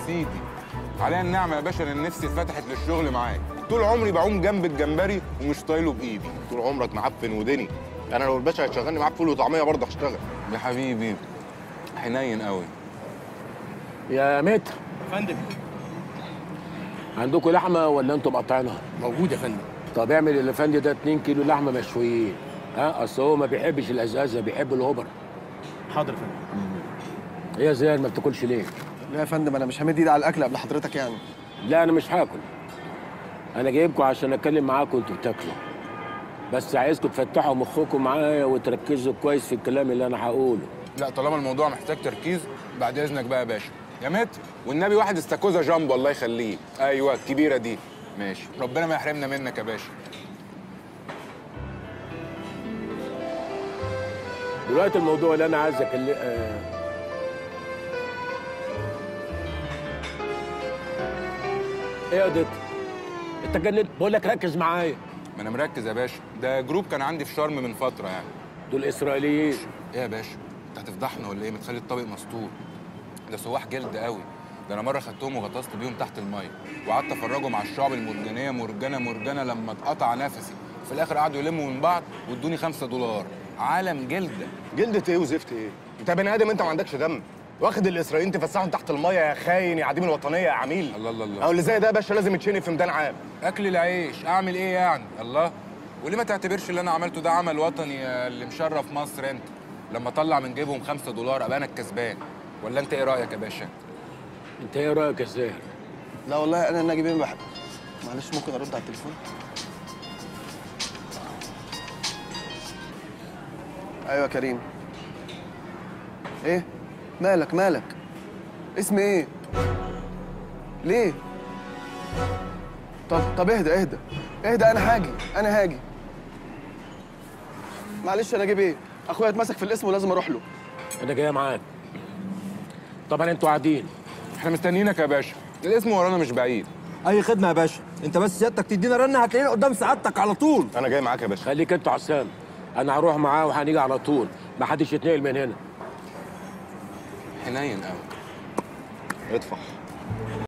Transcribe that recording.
سيدي عليا النعمه يا باشا انا نفسي اتفتحت للشغل معاك طول عمري بعوم جنب الجمبري ومش طايله بايدي طول عمرك معفن ودني انا لو الباشا هيشغلني معاه فول وطعميه برضه هشتغل يا حبيبي حنين قوي يا متر فندم عندكم لحمه ولا انتم مقطعينها؟ موجود يا فندم طب اعمل الافندي ده 2 كيلو لحمه مشويين ها اصل هو ما بيحبش الازازه بيحب الهبر حاضر يا فندم هي زياد ما بتاكلش ليه؟ لا يا فندم انا مش همد ايدي على الاكل قبل حضرتك يعني لا انا مش هاكل انا جايبكم عشان اتكلم معاكم وانتوا بتاكلوا بس عايزكم تفتحوا مخكم معايا وتركزوا كويس في الكلام اللي انا هقوله لا طالما الموضوع محتاج تركيز بعد اذنك بقى يا باشا يا متر والنبي واحد استاكوزا جامبو الله يخليه ايوه الكبيره دي ماشي ربنا ما يحرمنا منك يا باشا دلوقتي الموضوع اللي انا عايز اكلم آه. ايه يا دكتور انت جننت بقول لك ركز معايا ما انا مركز يا باشا ده جروب كان عندي في شرم من فتره يعني دول اسرائيليين ايه يا باشا انت هتفضحنا ولا ايه ما تخلي الطبق مسطور ده سواح جلد قوي ده انا مره خدتهم وغطست بيهم تحت الميه وقعدت افرجهم على الشعب المرجانيه مرجانه مرجانه لما اتقطع نفسي في الاخر قعدوا يلموا من بعض وادوني خمسة دولار عالم جلده جلدة ايه وزفت ايه؟ انت بني ادم انت ما عندكش دم واخد الاسرائيليين تفسحهم تحت الميه يا خاين يا عديم الوطنيه يا عميل الله الله الله او اللي زي ده يا باشا لازم يتشنق في ميدان عام اكل العيش اعمل ايه يعني الله وليه ما تعتبرش اللي انا عملته ده عمل وطني يا اللي مشرف مصر انت لما اطلع من جيبهم خمسة دولار ابقى انا الكسبان ولا انت ايه رايك يا باشا انت ايه رايك يا زاهر لا والله انا ناجي بيه بحب معلش ممكن ارد على التليفون ايوه يا كريم ايه مالك مالك اسمي ايه ليه طب طب اهدى اهدى اهدى انا هاجي انا هاجي معلش انا اجيب ايه اخويا اتمسك في الاسم ولازم اروح له انا جاي معاك طبعا انتوا قاعدين احنا مستنيينك يا باشا الاسم ورانا مش بعيد اي خدمه يا باشا انت بس سيادتك تدينا رنه هتلاقينا قدام سعادتك على طول انا جاي معاك يا باشا خليك انتوا عسام انا هروح معاه وهنيجي على طول ما حدش يتنقل من هنا حنين قوي ادفع